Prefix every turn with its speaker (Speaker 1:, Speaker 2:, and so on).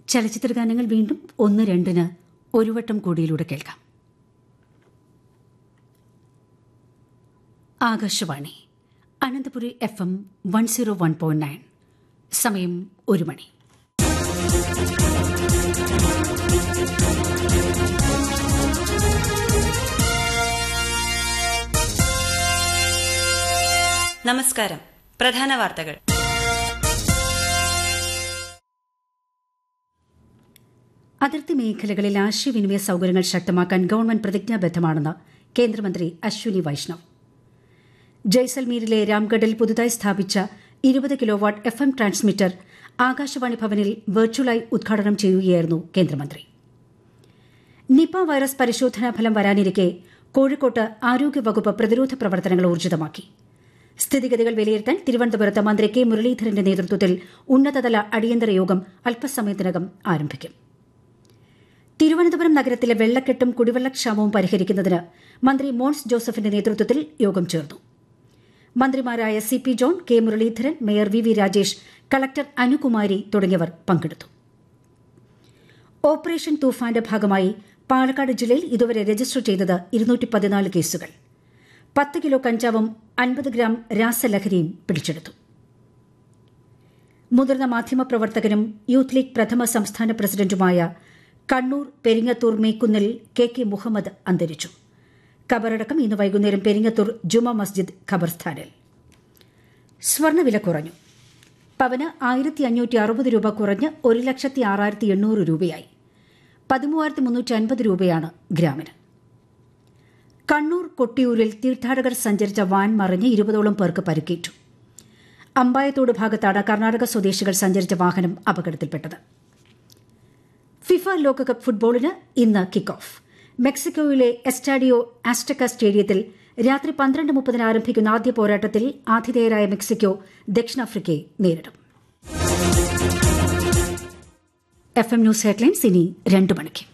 Speaker 1: ചലച്ചിത്ര ഗാനങ്ങൾ വീണ്ടും ഒന്ന് രണ്ടിന് ഒരു വട്ടം കൂടിയിലൂടെ കേൾക്കാം Akashvani Ananthapuri F M one zero one point nine സമയം ഒരു മണി
Speaker 2: നമസ്കാരം പ്രധാന വാർത്തകൾ
Speaker 1: അതിർത്തി മേഖലകളിൽ ആശയവിനിമയ സൌകര്യങ്ങൾ ശക്തമാക്കാൻ ഗവൺമെന്റ് പ്രതിജ്ഞാബദ്ധമാണെന്ന് കേന്ദ്രമന്ത്രി അശ്വിനി വൈഷ്ണവ് ജയ്സൽമീരിലെ രാംഗഡിൽ പുതുതായി സ്ഥാപിച്ച ഇരുപത് kilowatt F M transmitter Akashvani ഭവനിൽ വെർച്വലായി ഉദ്ഘാടനം ചെയ്യുകയായിരുന്നു കേന്ദ്രമന്ത്രി നിപ വൈറസ് പരിശോധനാ ഫലം വരാനിരിക്കെ കോഴിക്കോട്ട് ആരോഗ്യവകുപ്പ് പ്രതിരോധ പ്രവർത്തനങ്ങൾ ഊർജിതമാക്കി സ്ഥിതിഗതികൾ വിലയിരുത്താൻ തിരുവനന്തപുരത്ത് മന്ത്രി കെ മുരളീധരന്റെ നേതൃത്വത്തിൽ ഉന്നതതല അടിയന്തര യോഗം അല്പസമയത്തിനകം ആരംഭിക്കും തിരുവനന്തപുരം നഗരത്തിലെ വെള്ളക്കെട്ടും കുടിവെള്ളക്ഷാമവും പരിഹരിക്കുന്നതിന് മന്ത്രി മോൻസ് ജോസഫിന്റെ നേതൃത്വത്തിൽ യോഗം ചേർന്നു മന്ത്രിമാരായ C P John K Muraleedharan mayor V V Rajesh collector Anukumari തുടങ്ങിയവർ പങ്കെടുത്തു ഓപ്പറേഷൻ തൂഫാന്റെ ഭാഗമായി പാലക്കാട് ജില്ലയിൽ ഇതുവരെ രജിസ്റ്റർ ചെയ്തത് ഇരുന്നൂറ്റി പതിനാല് കേസുകൾ പത്ത് കിലോ കഞ്ചാവും അൻപത് ഗ്രാം രാസലഹരിയും പിടിച്ചെടുത്തു മുതിർന്ന മാധ്യമപ്രവർത്തകനും യൂത്ത് ലീഗ് പ്രഥമ സംസ്ഥാന പ്രസിഡന്റുമായ കണ്ണൂർ പെരിങ്ങത്തൂർ മേക്കുന്നിൽ കെ കെ മുഹമ്മദ് അന്തരിച്ചു ഖബറടക്കം ഇന്ന് വൈകുന്നേരം പെരിങ്ങത്തൂർ ജുമ മസ്ജിദ് ഖബർസ്ഥാനിൽ സ്വർണ്ണവില കുറഞ്ഞു പവന് ആയിരത്തി അഞ്ഞൂറ്റി അറുപത് രൂപ കുറഞ്ഞ് ഒരു ലക്ഷത്തി ആറായിരത്തി എണ്ണൂറ് രൂപയായി പതിമൂവായിരത്തി മുന്നൂറ്റി അൻപത് രൂപയാണ് ഗ്രാമിന് കണ്ണൂർ കൊട്ടിയൂരിൽ തീർത്ഥാടകർ സഞ്ചരിച്ച വാൻ മറിഞ്ഞ് ഇരുപതോളം പേർക്ക് പരിക്കേറ്റു അമ്പായത്തോട് ഭാഗത്താണ് കർണാടക സ്വദേശികൾ സഞ്ചരിച്ച വാഹനം അപകടത്തിൽപ്പെട്ടത് ഫിഫ ലോകകപ്പ് ഫുട്ബോളിന് ഇന്ന് കിക്ക് ഓഫ് മെക്സിക്കോയിലെ എസ്റ്റാഡിയോ ആസ്റ്റക്ക സ്റ്റേഡിയത്തിൽ രാത്രി പന്ത്രണ്ട് മുപ്പതിന് ആരംഭിക്കുന്ന ആദ്യ പോരാട്ടത്തിൽ ആതിഥേയരായ മെക്സിക്കോ ദക്ഷിണാഫ്രിക്കയെ നേരിടും എഫ് എം ന്യൂസ് ഹെഡ്ലൈൻസ് ഇനി രണ്ടു മണിക്ക്